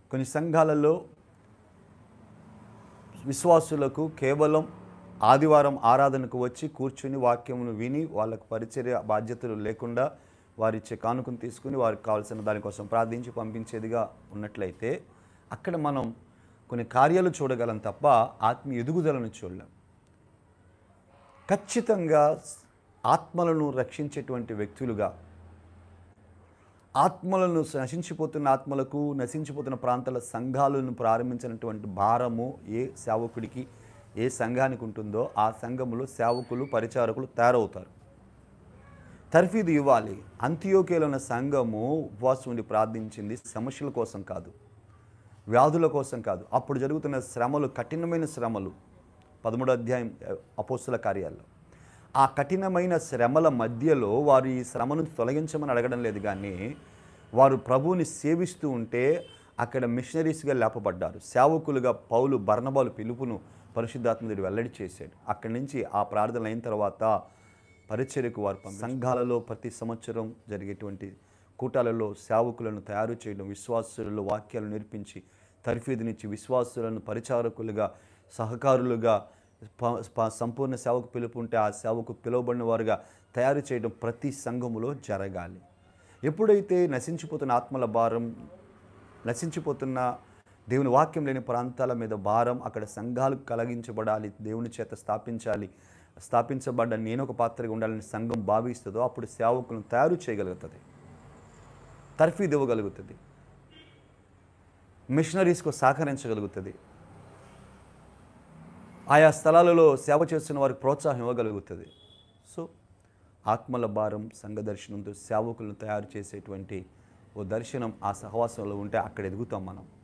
కొన్ని సంఘాలలో విశ్వాసులకు కేవలం ఆదివారం ఆరాధనకు వచ్చి కూర్చుని వాక్యమును విని వాళ్ళకు పరిచర్య బాధ్యతలు లేకుండా వారిచ్చే కానుకను తీసుకుని వారికి కావాల్సిన దానికోసం ప్రార్థించి పంపించేదిగా ఉన్నట్లయితే అక్కడ మనం కొన్ని కార్యాలు చూడగలం తప్ప ఆత్మీయ ఎదుగుదలను చూడలేం ఖచ్చితంగా ఆత్మలను రక్షించేటువంటి వ్యక్తులుగా ఆత్మలను నశించిపోతున్న ఆత్మలకు నశించిపోతున్న ప్రాంతాల సంఘాలను ప్రారంభించినటువంటి భారము ఏ సేవకుడికి ఏ సంఘానికి ఉంటుందో ఆ సంఘములో సేవకులు పరిచారకులు తయారవుతారు తర్ఫీదు ఇవ్వాలి అంత్యోకేలో ఉన్న సంఘము ఉపవాసం ఉండి ప్రార్థించింది సమస్యల కోసం కాదు వ్యాధుల కోసం కాదు అప్పుడు జరుగుతున్న శ్రమలు కఠినమైన శ్రమలు పదమూడో అధ్యాయం అపోస్తుల కార్యాల్లో ఆ కఠినమైన శ్రమల మధ్యలో వారు ఈ శ్రమను తొలగించమని అడగడం లేదు కానీ వారు ప్రభువుని సేవిస్తూ ఉంటే అక్కడ మిషనరీస్గా లేపబడ్డారు సేవకులుగా పౌలు బర్ణబాలు పిలుపును పరిశుద్ధాత్మదుడు వెల్లడి చేశాడు అక్కడి నుంచి ఆ ప్రార్థన అయిన తర్వాత పరిచర్యకు వారు పంపి- సంఘాలలో ప్రతి సంవత్సరం జరిగేటువంటి కూటాలలో సేవకులను తయారు చేయడం విశ్వాసులలో వాక్యాలు నేర్పించి తర్ఫీదునిచ్చి విశ్వాసులను పరిచారకులుగా సహకారులుగా ప- ప- సంపూర్ణ సేవకు పిలుపు ఉంటే ఆ సేవకు పిలువబడిన వారుగా తయారు చేయడం ప్రతి సంఘములో జరగాలి ఎప్పుడైతే నశించిపోతున్న ఆత్మల భారం నశించిపోతున్న దేవుని వాక్యం లేని ప్రాంతాల మీద భారం అక్కడ సంఘాలు కలిగించబడాలి దేవుని చేత స్థాపించాలి స్థాపించబడ్డ నేను ఒక పాత్రగా ఉండాలని సంఘం భావిస్తుందో అప్పుడు సేవకులను తయారు చేయగలుగుతుంది తర్ఫీదు ఇవ్వగలుగుతుంది మిషనరీస్కు సహకరించగలుగుతుంది ఆయా స్థలాలలో సేవ చేస్తున్న వారికి ప్రోత్సాహం ఇవ్వగలుగుతుంది సో ఆత్మల భారం సంఘ దర్శనంతో సేవకులను తయారు చేసేటువంటి ఓ దర్శనం ఆ సహవాసంలో ఉంటే అక్కడ ఎదుగుతాం మనం